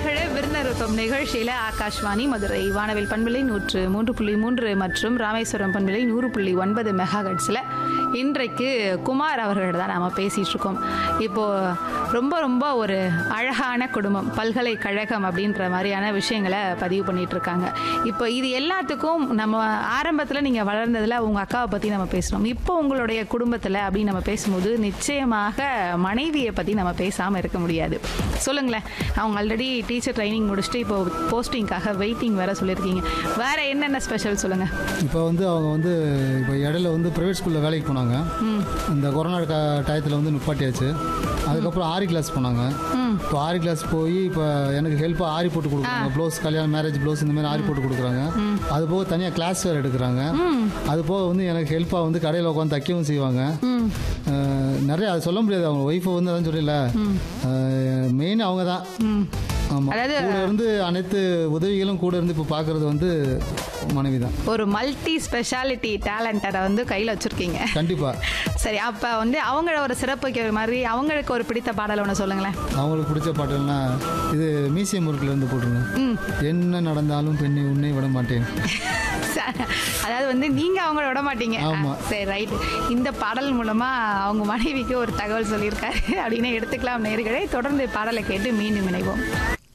நேர்களே விருந்தருப்பம் நிகழ்ச்சியில ஆகாஷ்வாணி மதுரை வானவில் பண்பலை நூற்று மூன்று புள்ளி மூன்று மற்றும் ராமேஸ்வரம் பண்பலை நூறு புள்ளி ஒன்பது மெகாஹெட்ஸில் இன்றைக்கு குமார் அவர்களோட தான் நாம பேசிட்டு இருக்கோம் இப்போ ரொம்ப ரொம்ப ஒரு அழகான குடும்பம் பல்கலைக்கழகம் அப்படின்ற மாதிரியான விஷயங்களை பதிவு பண்ணிட்டு இருக்காங்க இப்போ இது எல்லாத்துக்கும் நம்ம ஆரம்பத்தில் நீங்கள் வளர்ந்ததில் உங்கள் அக்காவை பற்றி நம்ம பேசுகிறோம் இப்போ உங்களுடைய குடும்பத்தில் அப்படின்னு நம்ம பேசும்போது நிச்சயமாக மனைவியை பற்றி நம்ம பேசாமல் இருக்க முடியாது சொல்லுங்களேன் அவங்க ஆல்ரெடி டீச்சர் ட்ரைனிங் முடிச்சுட்டு இப்போ போஸ்டிங்காக வெயிட்டிங் வேற சொல்லியிருக்கீங்க வேற என்னென்ன ஸ்பெஷல் சொல்லுங்க இப்போ வந்து அவங்க வந்து இப்போ இடையில வந்து ப்ரைவேட் ஸ்கூலில் வேலைக்கு போனாங்க இந்த கொரோனா க- டயத்தில் வந்து நிப்பாட்டியாச்சு அதுக்கப்புறம் ஆரி கிளாஸ் போனாங்க இப்போ ஆரி கிளாஸ் போய் இப்போ எனக்கு ஹெல்ப்பாக ஆரி போட்டு கொடுக்குறாங்க ப்ளவுஸ் கல்யாணம் மேரேஜ் ப்ளவுஸ் இந்த மாதிரி ஆரி போட்டு கொடுக்குறாங்க அது போக தனியாக கிளாஸ் வேறு எடுக்கிறாங்க அது போக வந்து எனக்கு ஹெல்ப்பாக வந்து கடையில் உட்காந்து தைக்கவும் செய்வாங்க அஹ், நிறைய அது சொல்ல முடியாது அவங்க ஒய்ஃபை வந்து அதான் சொல்லல மெயின் அவங்க தான் ஆமாம் அதாவது கூட இருந்து அனைத்து உதவிகளும் கூட இருந்து இப்போ பார்க்கறது வந்து மனைவி தான் ஒரு மல்டி ஸ்பெஷாலிட்டி டேலண்டரை வந்து கையில் வச்சிருக்கீங்க கண்டிப்பாக சரி அப்போ வந்து அவங்கள ஒரு சிறப்பு வைக்கிற மாதிரி அவங்களுக்கு ஒரு பிடித்த பாடல் ஒன்று சொல்லுங்களேன் அவங்களுக்கு பிடிச்ச பாட்டுன்னா இது மியூசியம் ஒர்க்கில் இருந்து போட்டுருங்க என்ன நடந்தாலும் பெண்ணை உன்னை விட மாட்டேன் ச- அதாவது வந்து நீங்க அவங்கள விட மாட்டீங்க ஆமா. ஆ, சரி ரைட் இந்த பாடல் மூலமா அவங்க மனைவிக்கு ஒரு தகவல் சொல்லியிருக்காரு அப்படின்னு எடுத்துக்கலாம் நேர்களே தொடர்ந்து பாடலை கேட்டு மீண்டும் இணைவோம்